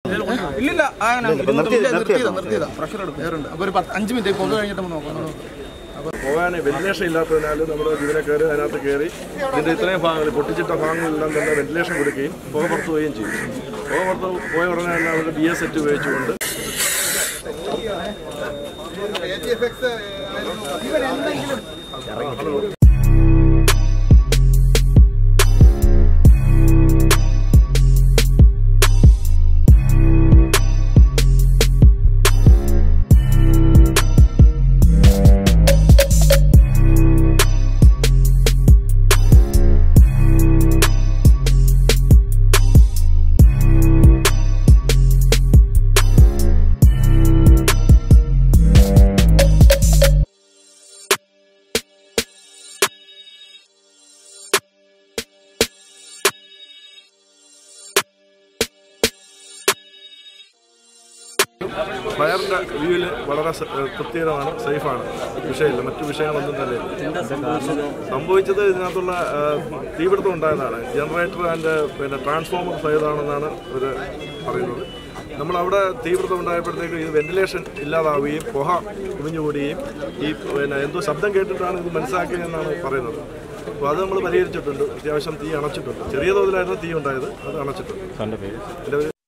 ഇല്ലില്ല ആ, ഞാൻ നിർത്തിയതാ നിർത്തിയതാ നിർത്തിയതാ പ്രഷർ എടുക്കും വേറുണ്ട് അപ്പോൾ ഒരു പത്ത് അഞ്ച് മിനിറ്റ് പുക കഴിഞ്ഞിട്ട് നമ്മൾ നോക്കാം നോക്കാം. പോകാൻ വെന്റിലേഷൻ ഇല്ലാത്തതിനാൽ നമ്മുടെ ജീവനക്കാർ അതിനകത്ത് കയറി ഇതിൻ്റെ ഇത്രയും ഭാഗങ്ങൾ പൊട്ടിച്ചിട്ട ഭാഗങ്ങളെല്ലാം തന്നെ വെന്റിലേഷൻ കൊടുക്കുകയും പുക പുറത്തു പോവുകയും ചെയ്യും പുക പുറത്ത് പോയ ഉടനെ തന്നെ അവർക്ക് ബി എസ് സെറ്റ് ഉപയോഗിച്ചുകൊണ്ട് ഫയറിൻ്റെ വ്യൂവിൽ വളരെ സ- ഏഹ് കൃത്യമാണ് സേഫാണ് വിഷയമില്ല മറ്റു വിഷയങ്ങളൊന്നും തന്നെ ഇല്ല സംഭവിച്ചത് ഇതിനകത്തുള്ള ഏഹ്, തീപിടുത്തം ഉണ്ടായതാണ് ജനറേറ്റർ ആൻഡ് പിന്നെ ട്രാൻസ്ഫോമർ ഫയറാണെന്നാണ് ഇവർ പറയുന്നത് നമ്മൾ അവിടെ തീപിടുത്തം ഉണ്ടായപ്പോഴത്തേക്ക് ഇത് വെന്റിലേഷൻ ഇല്ലാതാവുകയും പുക കുമിഞ്ഞുകൂടുകയും ഈ പിന്നെ എന്തോ ശബ്ദം കേട്ടിട്ടാണ് ഇത് മനസ്സിലാക്കിയതെന്നാണ് പറയുന്നത് അപ്പോൾ അത് നമ്മൾ പരിഹരിച്ചിട്ടുണ്ട് അത്യാവശ്യം തീ അണച്ചിട്ടുണ്ട് ചെറിയ തോതിലായിരുന്നു തീ ഉണ്ടായത് അത് അണച്ചിട്ടുണ്ട് എൻ്റെ പേര്